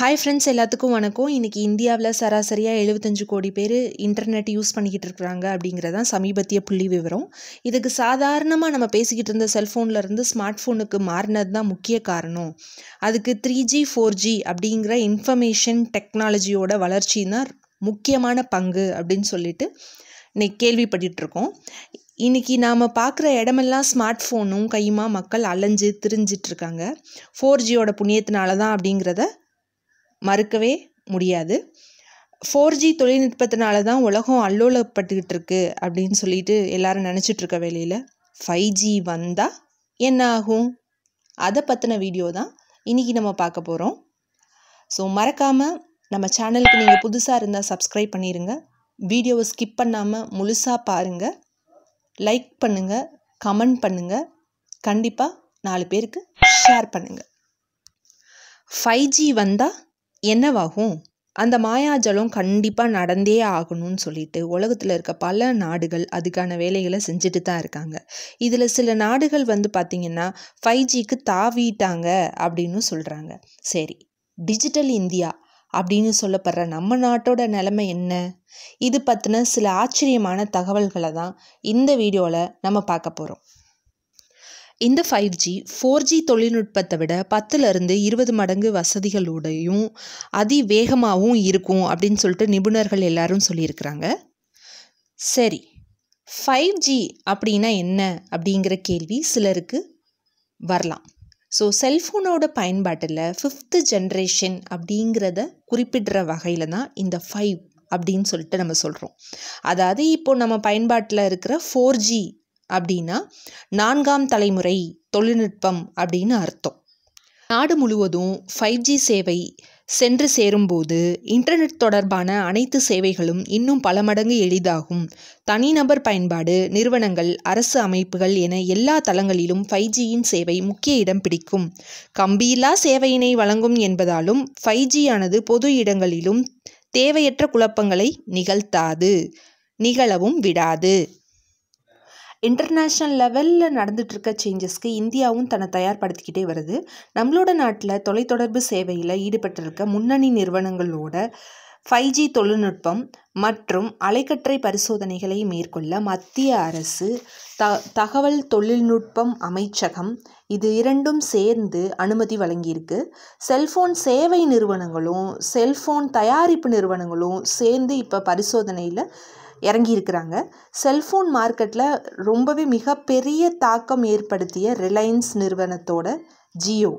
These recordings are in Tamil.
ஹாய் ஃப்ரெண்ட்ஸ் எல்லாத்துக்கும் வணக்கம் இன்றைக்கி இந்தியாவில் சராசரியாக எழுபத்தஞ்சு கோடி பேர் இன்டர்நெட் யூஸ் பண்ணிக்கிட்டு இருக்கிறாங்க அப்படிங்கிறதான் சமீபத்திய புள்ளி விவரம் இதுக்கு சாதாரணமாக நம்ம பேசிக்கிட்டு இருந்த செல்ஃபோனில் இருந்து ஸ்மார்ட் ஃபோனுக்கு மாறினது தான் முக்கிய காரணம் அதுக்கு த்ரீ ஜி ஃபோர் ஜி அப்படிங்கிற இன்ஃபர்மேஷன் டெக்னாலஜியோட வளர்ச்சி தான் முக்கியமான பங்கு அப்படின்னு சொல்லிட்டு இன்னைக்கு கேள்விப்பட்டுட்டு இருக்கோம் இன்றைக்கி நாம் பார்க்குற இடமெல்லாம் ஸ்மார்ட் ஃபோனும் கையுமா மக்கள் அலைஞ்சு திரிஞ்சிட்டு இருக்காங்க ஃபோர் ஜியோட புண்ணியத்தினால தான் அப்படிங்கிறத மறுக்கவே முடியாது ஃபோர் ஜி தொழில்நுட்பத்தினால தான் உலகம் அல்லோலப்பட்டுக்கிட்டு இருக்கு அப்படின்னு சொல்லிட்டு எல்லாரும் நினச்சிட்டு இருக்க வேலையில் ஃபைவ் ஜி வந்தால் என்ன ஆகும் அதை பற்றின வீடியோ தான் இன்றைக்கி நம்ம பார்க்க போகிறோம் ஸோ மறக்காமல் நம்ம சேனலுக்கு நீங்கள் புதுசாக இருந்தால் சப்ஸ்கிரைப் பண்ணிடுங்க வீடியோவை ஸ்கிப் பண்ணாமல் முழுசாக பாருங்கள் லைக் பண்ணுங்கள் கமெண்ட் பண்ணுங்கள் கண்டிப்பாக நாலு பேருக்கு ஷேர் பண்ணுங்கள் ஃபைவ் ஜி வந்தால் என்னவாகும் அந்த மாயாஜலம் கண்டிப்பாக நடந்தே ஆகணும்னு சொல்லிட்டு உலகத்தில் இருக்க பல நாடுகள் அதுக்கான வேலைகளை செஞ்சுட்டு தான் இருக்காங்க இதில் சில நாடுகள் வந்து பார்த்திங்கன்னா ஃபைவ் ஜிக்கு தாவிட்டாங்க அப்படின்னு சொல்கிறாங்க சரி டிஜிட்டல் இந்தியா அப்படின்னு சொல்லப்படுற நம்ம நாட்டோட நிலைமை என்ன இது பற்றின சில ஆச்சரியமான தகவல்களை தான் இந்த வீடியோவில் நம்ம பார்க்க போகிறோம் இந்த ஃபைவ் ஜி ஃபோர் ஜி தொழில்நுட்பத்தை விட பத்துலேருந்து இருபது மடங்கு வசதிகளோடையும் அதிவேகமாகவும் இருக்கும் அப்படின்னு சொல்லிட்டு நிபுணர்கள் எல்லாரும் சொல்லியிருக்கிறாங்க சரி ஃபைவ் ஜி அப்படின்னா என்ன அப்படிங்கிற கேள்வி சிலருக்கு வரலாம் ஸோ செல்ஃபோனோட பயன்பாட்டில் ஃபிஃப்த்து ஜென்ரேஷன் அப்படிங்கிறத குறிப்பிடுற வகையில் தான் இந்த ஃபைவ் அப்படின்னு சொல்லிட்டு நம்ம சொல்கிறோம் அதாவது இப்போ நம்ம பயன்பாட்டில் இருக்கிற ஃபோர் ஜி அப்படின்னா நான்காம் தலைமுறை தொழில்நுட்பம் அப்படின்னு அர்த்தம் நாடு முழுவதும் ஃபைவ் ஜி சேவை சென்று சேரும்போது இன்டர்நெட் தொடர்பான அனைத்து சேவைகளும் இன்னும் பல மடங்கு எளிதாகும் தனிநபர் பயன்பாடு நிறுவனங்கள் அரசு அமைப்புகள் என எல்லா தளங்களிலும் ஃபைவ் ஜியின் சேவை முக்கிய இடம் பிடிக்கும் கம்பியில்லா சேவையினை வழங்கும் என்பதாலும் ஃபைவ் ஜி ஆனது பொது இடங்களிலும் தேவையற்ற குழப்பங்களை நிகழ்த்தாது நிகழவும் விடாது இன்டர்நேஷ்னல் லெவலில் நடந்துகிட்ருக்க சேஞ்சஸ்க்கு இந்தியாவும் தன்னை தயார்படுத்திக்கிட்டே வருது நம்மளோட நாட்டில் தொலைத்தொடர்பு சேவையில் ஈடுபட்டிருக்க முன்னணி நிறுவனங்களோட ஃபைவ் ஜி தொழில்நுட்பம் மற்றும் அலைக்கற்றை பரிசோதனைகளை மேற்கொள்ள மத்திய அரசு த தகவல் தொழில்நுட்பம் அமைச்சகம் இது இரண்டும் சேர்ந்து அனுமதி வழங்கியிருக்கு செல்ஃபோன் சேவை நிறுவனங்களும் செல்ஃபோன் தயாரிப்பு நிறுவனங்களும் சேர்ந்து இப்போ பரிசோதனையில் இறங்கியிருக்கிறாங்க செல்ஃபோன் மார்க்கெட்டில் ரொம்பவே மிகப்பெரிய தாக்கம் ஏற்படுத்திய ரிலையன்ஸ் நிறுவனத்தோட ஜியோ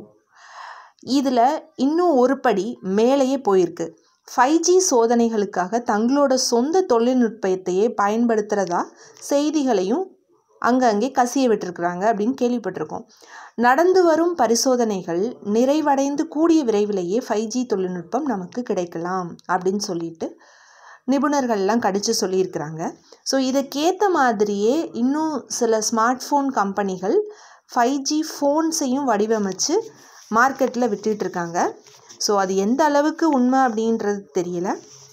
இதில் இன்னும் ஒரு படி மேலேயே போயிருக்கு ஃபைவ் ஜி சோதனைகளுக்காக தங்களோட சொந்த தொழில்நுட்பத்தையே பயன்படுத்துகிறதா செய்திகளையும் அங்கங்கே கசிய விட்டுருக்குறாங்க அப்படின்னு கேள்விப்பட்டிருக்கோம் நடந்து வரும் பரிசோதனைகள் நிறைவடைந்து கூடிய விரைவிலேயே ஃபைவ் ஜி தொழில்நுட்பம் நமக்கு கிடைக்கலாம் அப்படின்னு சொல்லிட்டு நிபுணர்கள்லாம் கடித்து சொல்லியிருக்கிறாங்க ஸோ இதுக்கேற்ற மாதிரியே இன்னும் சில ஸ்மார்ட் ஃபோன் கம்பெனிகள் ஃபைவ் ஜி ஃபோன்ஸையும் வடிவமைச்சு மார்க்கெட்டில் விட்டுட்ருக்காங்க ஸோ அது எந்த அளவுக்கு உண்மை அப்படின்றது தெரியல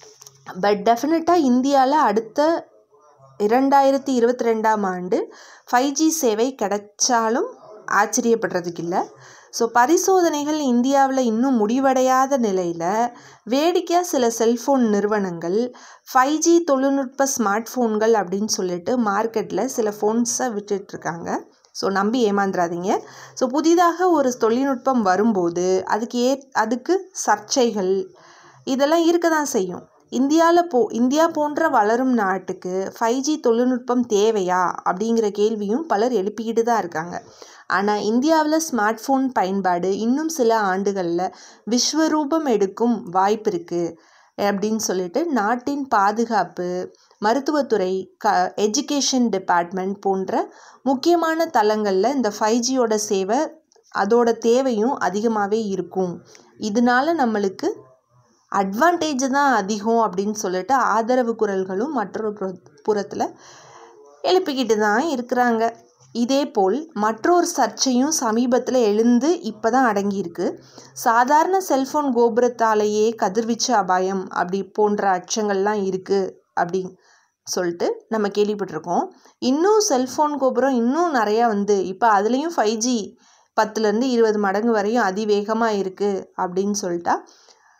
பட் டெஃபினட்டாக இந்தியாவில் அடுத்த இரண்டாயிரத்தி இருபத்தி ரெண்டாம் ஆண்டு ஃபைவ் ஜி சேவை கிடைச்சாலும் ஆச்சரியப்படுறதுக்கு இல்லை ஸோ பரிசோதனைகள் இந்தியாவில் இன்னும் முடிவடையாத நிலையில் வேடிக்கையாக சில செல்ஃபோன் நிறுவனங்கள் ஃபைவ் ஜி தொழில்நுட்ப ஸ்மார்ட் ஃபோன்கள் அப்படின்னு சொல்லிட்டு மார்க்கெட்டில் சில ஃபோன்ஸை விட்டுட்ருக்காங்க ஸோ நம்பி ஏமாந்துடாதீங்க ஸோ புதிதாக ஒரு தொழில்நுட்பம் வரும்போது அதுக்கு ஏ அதுக்கு சர்ச்சைகள் இதெல்லாம் இருக்க தான் செய்யும் இந்தியாவில் போ இந்தியா போன்ற வளரும் நாட்டுக்கு ஃபைவ் ஜி தொழில்நுட்பம் தேவையா அப்படிங்கிற கேள்வியும் பலர் எழுப்பிக்கிட்டு தான் இருக்காங்க ஆனால் இந்தியாவில் ஸ்மார்ட் ஃபோன் பயன்பாடு இன்னும் சில ஆண்டுகளில் விஸ்வரூபம் எடுக்கும் வாய்ப்பு இருக்குது அப்படின்னு சொல்லிட்டு நாட்டின் பாதுகாப்பு மருத்துவத்துறை க எஜுகேஷன் டிபார்ட்மெண்ட் போன்ற முக்கியமான தளங்களில் இந்த ஃபைவ் ஜியோட சேவை அதோட தேவையும் அதிகமாகவே இருக்கும் இதனால நம்மளுக்கு அட்வான்டேஜ் தான் அதிகம் அப்படின்னு சொல்லிட்டு ஆதரவு குரல்களும் மற்றொரு புற புறத்தில் எழுப்பிக்கிட்டு தான் இருக்கிறாங்க இதேபோல் மற்றொரு சர்ச்சையும் சமீபத்தில் எழுந்து இப்போ தான் அடங்கியிருக்கு சாதாரண செல்ஃபோன் கோபுரத்தாலேயே கதிர்வீச்சு அபாயம் அப்படி போன்ற அச்சங்கள்லாம் இருக்குது அப்படி சொல்லிட்டு நம்ம கேள்விப்பட்டிருக்கோம் இன்னும் செல்ஃபோன் கோபுரம் இன்னும் நிறையா வந்து இப்போ அதுலேயும் ஃபைவ் ஜி பத்துலேருந்து இருபது மடங்கு வரையும் அதிவேகமாக இருக்குது அப்படின்னு சொல்லிட்டா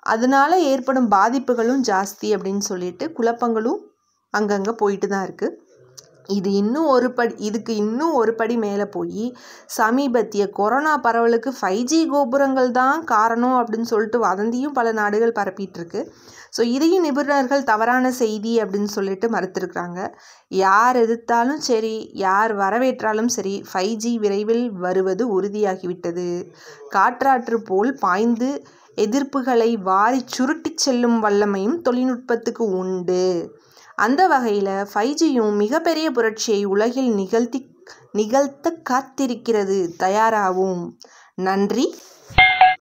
அதனால ஏற்படும் பாதிப்புகளும் ஜாஸ்தி அப்படின்னு சொல்லிட்டு குழப்பங்களும் அங்கங்கே போயிட்டு தான் இருக்குது இது இன்னும் ஒரு படி இதுக்கு இன்னும் ஒரு படி மேலே போய் சமீபத்திய கொரோனா பரவலுக்கு ஃபைவ் ஜி கோபுரங்கள் தான் காரணம் அப்படின்னு சொல்லிட்டு வதந்தியும் பல நாடுகள் பரப்பிட்டு இருக்கு ஸோ இதையும் நிபுணர்கள் தவறான செய்தி அப்படின்னு சொல்லிட்டு மறுத்திருக்கிறாங்க யார் எதிர்த்தாலும் சரி யார் வரவேற்றாலும் சரி ஃபைவ் ஜி விரைவில் வருவது உறுதியாகிவிட்டது காற்றாற்று போல் பாய்ந்து எதிர்ப்புகளை வாரி சுருட்டிச் செல்லும் வல்லமையும் தொழில்நுட்பத்துக்கு உண்டு அந்த வகையில் ஃபைவ் ஜியும் மிகப்பெரிய புரட்சியை உலகில் நிகழ்த்தி நிகழ்த்த காத்திருக்கிறது தயாராகும் நன்றி